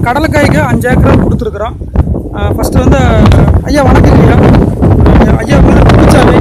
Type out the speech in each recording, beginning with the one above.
கடலைக்காய்க்கு அஞ்சு ஏக்கர் கொடுத்துருக்குறோம் ஃபஸ்ட்டு வந்து ஐயா வணக்கம் ஐயா அஹ் ஐயா வந்து குப்புச்சாமி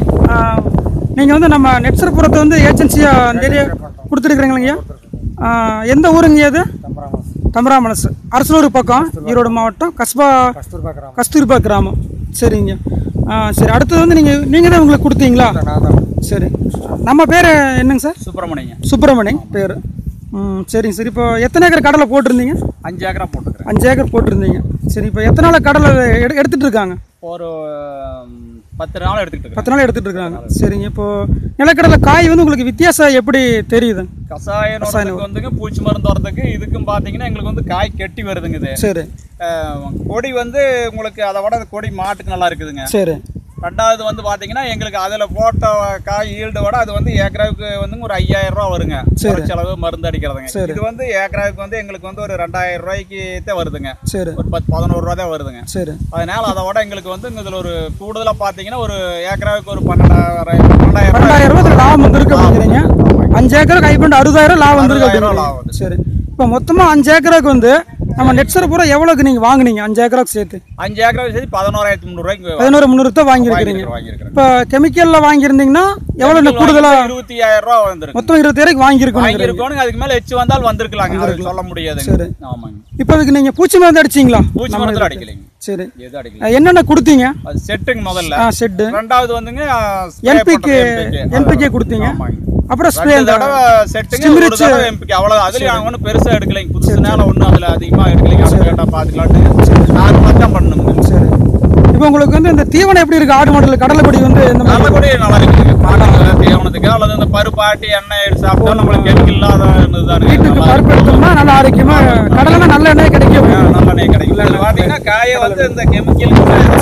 நீங்கள் வந்து நம்ம நெட்சரபுரத்தை வந்து ஏஜென்சியாக அந்த ஏரியா கொடுத்துருக்குறீங்களா ஐயா அஹ் எந்த ஊருங்க இது தம்பராமனசு அரசலூர் பக்கம் ஈரோடு மாவட்டம் கஸ்பா கஸ்தூர்பா கிராமம் கஸ்தூரிபா கிராமம் சரிங்க ஆ சரி அடுத்தது வந்து நீங்கள் நீங்கள் தான் உங்களுக்கு கொடுத்தீங்களா நான் தான் சரி நம்ம பேர் என்னங்க சார் சுப்பிரமணியங்க சுப்பிரமணியன் பேர் ம் சரிங்க சரி இப்போ எத்தனை ஏக்கர் கடலை போட்டிருந்தீங்க அஞ்சு ஏக்கரா போட்டுக்கிறேன் அஞ்சு ஏக்கர் போட்டிருந்தீங்க சரி இப்போ எத்தனை நாள் கடலை எடு எடுத்துகிட்டு இருக்காங்க ஒரு ம், பத்து நாள் எடுத்துக்கிட்டு இருக்கேன் பத்து நாள் எடுத்துகிட்டு இருக்காங்க சரிங்க இப்போ நிலக்கடலை காய் வந்து உங்களுக்கு வித்தியாசம் எப்படி தெரியுது கசாயம் வரதுக்கு வந்துங்க பூச்சி மருந்து வரதுக்கு இதுக்கும் பார்த்தீங்கன்னா எங்களுக்கு வந்து காய் கெட்டி வருதுங்க இது சரி அஹ், கொடி வந்து உங்களுக்கு அதை விட அந்த கொடி மாட்டுக்கு நல்லா இருக்குதுங்க சரி ரெண்டாவது வந்து பார்த்தீங்கன்னா எங்களுக்கு அதில் போட்ட காய் ஈல்டு விட அது வந்து ஏக்கராவுக்கு வந்து ஒரு ஐயாயிரம் ரூபா வருங்க சரி. செலவு மருந்து அடிக்கிறதுங்க சரி. இது வந்து ஏக்கராவுக்கு வந்து எங்களுக்கு வந்து ஒரு ரெண்டாயிரம் ரூபாய்க்கு தான் வருதுங்க சரி ஒரு பத்து பதினோரு ரூபா தான் வருதுங்க சரி அதனால அதை விட எங்களுக்கு வந்து இதில் ஒரு கூடுதலாக பார்த்தீங்கன்னா ஒரு ஏக்கராவுக்கு ஒரு பன்னெண்டாயிரம் பன்னெண்டாயிரம் ரூபாய் ரெண்டாயிரம் ரூபாய் லாபம் வந்திருக்கு அப்படிங்கிறீங்க அஞ்சு ஏக்கர் கை பண்ணி அறுபதாயிரம் லாபம் வந்திருக்கு அறுபதாயிரம் லாபம் அப்படிங்கிறீங்க சரி இப்போ மொத்தமாக அஞ்சு ஏக்கருக்கு வந்து நம்ம நெட்ஸரை பூரா எவ்வளோக்கு நீங்கள் வாங்குனீங்க அஞ்சு ஏக்கராக்கு சேர்த்து அஞ்சு ஏக்கரா சேர்த்து பதினோராயிரத்தி முந்நூறுவாய்க்கு பதினோரு முந்நூறு தான் வாங்கியிருக்கிறீங்க வாங்கியிருக்கிறேன் இப்போ கெமிக்கலில் வாங்கியிருந்தீங்கன்னா எவ்வளோ இன்னும் கூடுதலாக இருபத்தி ஆயிரம் ரூபா வந்திருக்கு மொத்தம் இருபத்தாயிரம் வாங்கியிருக்கணும் வாங்கியிருக்கோனுங்க அதுக்கு மேல எச்சு வந்தால் வந்திருக்கலாங்க அது சொல்ல முடியாதுங்க சரி. ஆமாங்க இப்போ அதுக்கு நீங்கள் பூச்சி மருந்து அடிச்சிங்களா பூச்சி மரத்தில் அடிக்கலைங்க சரி எது அடிக்கல அஹ் என்னென்ன கொடுத்தீங்க அது செட்டுங்க முதல்ல ஆ செட்டு ரெண்டாவது வந்துங்க spray என்பிக்கு பண்றது NPK. என்பிகே கொடுத்தீங்க ஆமாங்க அப்புறம் ஸ்ப்ரே ரெண்டு தடவை செட்டுங்க ஒரு தடவை எம்பிக்கு அவ்வளவு அதுலயும் அவங்க ஒன்றும் பெருசா எடுக்கலைங்க புதுசுனால ஒண்ணும் அதுல அதிகமா எடுக்கலைங்க அது கேட்டா பாத்துக்கலாட்டு நார்மலா தான் பண்ணணுங்க சரி இப்போ உங்களுக்கு வந்து இந்த தீவனம் எப்படி இருக்கு ஆடு மாடல் கடலைப்பொடி வந்து இந்த மாதிரி நல்ல கூட நல்லா இருக்குங்க மாட்டுக்கு தீவனத்துக்கு அல்லது இந்த பருப்பு ஆட்டி எண்ணெய் எடுத்து சாப்பிட்டா நம்மளுக்கு கெமிக்கல் இல்லாத இருந்ததுதானுங்க வீட்டுக்கு நல்லா பருப்பு எடுத்தோம்னா நல்லா ஆரோக்கியமா கடலை நல்ல எண்ணெய் கிடைக்கும் நல்லெண்ணெய் கிடைக்கும் இது பார்த்தீங்கன்னா காயை வந்து இந்த கெமிக்கல்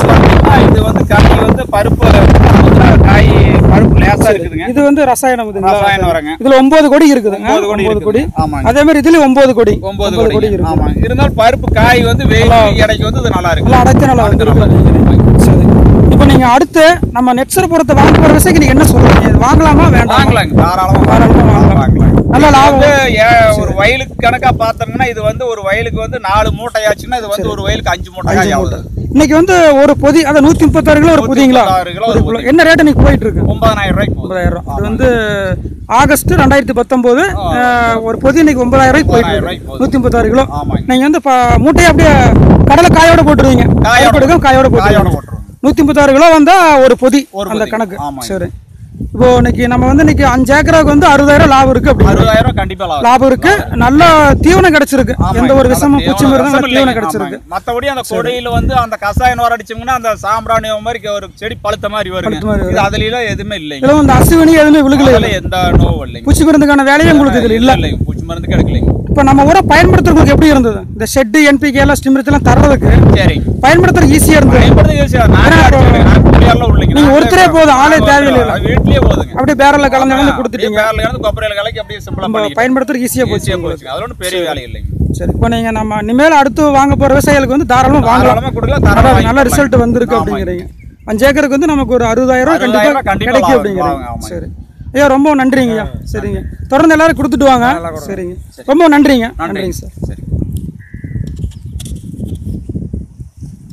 இது வந்து காய் வந்து பருப்பு காய் பருப்பு லேசா இருக்குதுங்க இது வந்து ரசாயனம் இதுங்களா ரசாயனம் வரங்க இதுல ஒன்பது கொடி இருக்குது ஒன்பது கொடி ஒன்பது கொடி இருக்குதுங்க. ஆமாங்க அதே மாதிரி இதுல ஒன்பது கொடி ஒன்பது கொடி கொடி இருக்கு ஆமா இருந்தாலும் பருப்பு காய் வந்து வெயில் எடைக்கு வந்து இது நல்லா இருக்கு நல்லா அடைத்து நல்லா வந்துருக்கு சரி இப்போ நீங்க அடுத்து நம்ம நெட்சரபுரத்தை வாங்க போற விஷயத்துக்கு நீங்க என்ன சொல்றீங்க இது வாங்கலாமா வேண்டாம் வாங்கலாங்க தாராளமா தாராளமா வாங்கலாம். வாங்கலாம் நல்ல இது லாபம் வந்து ஏ- ஒரு வயலுக்கு கணக்கா பார்த்தோம்னா இது வந்து ஒரு வயலுக்கு வந்து நாலு மூட்டை ஆச்சுன்னா இது வந்து ஒரு வயலுக்கு அஞ்சு மூட்டை காய் ஆகுது இன்னைக்கு வந்து ஒரு பொதி அதான் நூத்தி முப்பத்தாறு கிலோ ஒரு பொதிங்களா 136 கிலோ ஒரு ஒரு கிலோ. என்ன ரேட் இன்னைக்கு போயிட்டு இருக்கு ஒன்பதாயிரம் ரூபாய்க்கு போகுது ஒன்பதாயிரம் ரூபாய் இது வந்து ஆகஸ்ட் ரெண்டாயிரத்தி பத்தொன்பது ஒரு பொதி இன்னைக்கு ஒன்பதாயிரம் ரூபாய்க்கு போயிட்டு ஒன்பதாயிரம் இருக்கு ரூபாய்க்கு போகுது. நூத்தி முப்பத்தாறு கிலோ ஆமாங்க நீங்க வந்து ப- மூட்டையை அப்படியே கடலை காயோட போட்டுருவீங்க காயோட காயோட காயோட காயோட போட்டுருவீங்க போட்டுருவோம் நூத்தி முப்பத்தாறு கிலோ வந்தா ஒரு பொதி ஒரு அந்த பொதி. கணக்கு ஆமாங்க. சரி இப்போ இன்னைக்கு நம்ம வந்து இன்னைக்கு அஞ்சு ஏக்கராவுக்கு வந்து அறுபதாயிரம் லாபம் இருக்கு அப்படி அறுபதாயிரம் ரூபாய் கண்டிப்பா லாபம் லாபம் இருக்கு நல்ல தீவனம் கிடைச்சிருக்கு ஆமாங்க. எந்த ஒரு நல்ல விஷமும் தீவனம் பூச்சி மருந்து ரசம் நல்ல இல்லைங்க. தீவனம் கிடைச்சிருக்கு ஆமாங்க. மத்தபடி அந்த கொடியில வந்து அந்த கசாயம் நோர் அடிச்சோம்னா அந்த சாம்பிராணி மாதிரி ஒரு செடி பழுத்த மாதிரி வருங்க பழுத்த மாதிரி இது அதுல எல்லாம் எதுவுமே இல்லைங்க இதுல வந்து அசுவினி எதுவுமே விழுகல அதுல எந்த நோவும் இல்லைங்க பூச்சி மருந்துக்கான வேலையே உங்களுக்கு இதுல இல்ல இல்லைங்க பூச்சி மருந்து கிடைக்கலைங்க இப்போ நம்ம ஊரை பயன்படுத்துறதுக்கு எப்படி இருந்தது இந்த ஷெட்டு என்பிகே எல்லாம் ஸ்டிமரத் எல்லாம் தர்றதுக்கு சரிங்க பயன்படுத்துறது ஈஸியா இருந்தது பயன்படுத்தி use செய்யலாம். நானே அடிச்சுக்கிறேன். நான் கூலியாளெல்லாம் இல்லைங்க. நீங்க நானே ஒருத்தரே போதும், ஆளே நான் தேவையில்லை. அது வீட்லயே போதுங்க அப்படியே பேரல்ல கலந்து கலந்து அப்படியே கொடுத்துட்டீங்க பேரல கலந்து கொப்பரையில கலக்கி அப்படியே சிம்பிளா பண்ணிக்கலாம். பயன்படுத்துறதுக்கு ஈஸியா போச்சு ஈஸியா போச்சுங்க. அதுல ஒண்ணும் பெரிய வேலை இல்லைங்க. சரி இப்போ நீங்க நம்ம இனிமேல் அடுத்து வாங்க போற விவசாயிகளுக்கு வந்து தாராளமா வாங்கலாம் தாராளமா கொடுக்கலாம், தாராளமா நல்ல- நல்ல வாங்கிக்கலாம். ரிசல்ட் வந்திருக்கு ஆமாங்க. அப்படிங்கிறீங்க அஞ்சு ஏக்கருக்கு வந்து நமக்கு ஒரு அறுபதாயிரம் அறுபதாயிரம் கண்டிப்பா ரூபாய் கண்டிப்பா கிடைக்கும் லாபம். அப்படிங்கிறீங்க ஆமாங்க, ஆமாங்க. சரி ஐயா ரொம்ப நன்றிங்க ஐயா சரிங்க தொடர்ந்து எல்லாரும் கொடுத்துட்டு வாங்க சரிங்க ரொம்ப நன்றிங்க நன்றிங்க சார் சரி